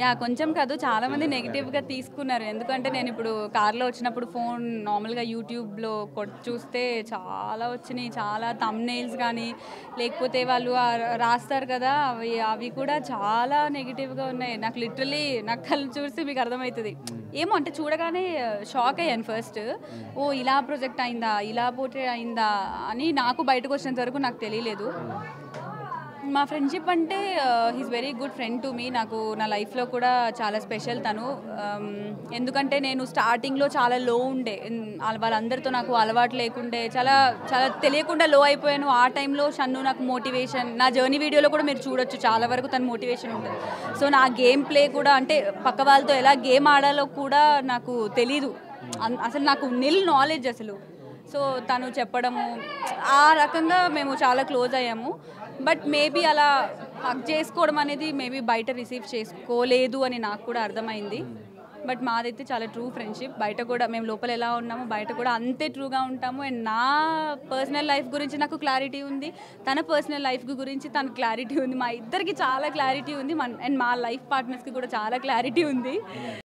yeah కొంచెం కాదు చాలా మంది నెగిటివ్గా తీసుకున్నారు ఎందుకంటే నేను ఇప్పుడు కార్లో వచ్చినప్పుడు ఫోన్ నార్మల్గా యూట్యూబ్లో కొట్ చూస్తే చాలా వచ్చినాయి చాలా తమ్నైల్స్ కానీ లేకపోతే వాళ్ళు ఆ రాస్తారు కదా అవి అవి కూడా చాలా నెగిటివ్గా ఉన్నాయి నాకు లిటరలీ నాకు కళ్ళు చూస్తే మీకు అర్థమవుతుంది ఏమో అంటే చూడగానే షాక్ అయ్యాను ఫస్ట్ ఓ ఇలా ప్రొజెక్ట్ అయిందా ఇలా పోర్ట్రే అయిందా అని నాకు బయటకు వచ్చినంత వరకు నాకు తెలియలేదు మా ఫ్రెండ్షిప్ అంటే he's very good friend to me నాకు నా లైఫ్లో కూడా చాలా స్పెషల్ తను Um, ఎందుకంటే నేను స్టార్టింగ్లో చాలా లో ఉండే ఉమ్, వాళ్ళ- వాళ్ళందరితో నాకు అలవాటు లేకుండే చాలా చాలా తెలియకుండా లో అయిపోయాను ఆ టైంలో షన్ను నాకు మోటివేషన్ నా జర్నీ వీడియోలో కూడా మీరు చూడొచ్చు చాలా వరకు తన మోటివేషన్ ఉంటుంది సో నా గేమ్ ప్లే కూడా అంటే పక్క వాళ్ళతో ఎలా గేమ్ ఆడాలో కూడా నాకు తెలీదు అన్- అసలు నాకు నిల్ నాలెడ్జ్ అసలు సో తను చెప్పడము ఆ రకంగా మేము చాలా క్లోజ్ అయ్యాము బట్ మేబీ అలా హక్ చేసుకోవడం అనేది మేబీ బయట రిసీవ్ చేసుకోలేదు అని నాకు కూడా అర్థమైంది బట్ మాదైతే చాలా ట్రూ ఫ్రెండ్షిప్ బయట కూడా మేము లోపల ఎలా ఉన్నామో బయట కూడా అంతే ట్రూగా ఉంటాము అండ్ నా పర్సనల్ లైఫ్ గురించి నాకు క్లారిటీ ఉంది తన పర్సనల్ లైఫ్ గురించి తన క్లారిటీ ఉంది మా ఇద్దరికి చాలా క్లారిటీ ఉంది మన అండ్ మా లైఫ్ పార్ట్నర్స్కి కూడా చాలా క్లారిటీ ఉంది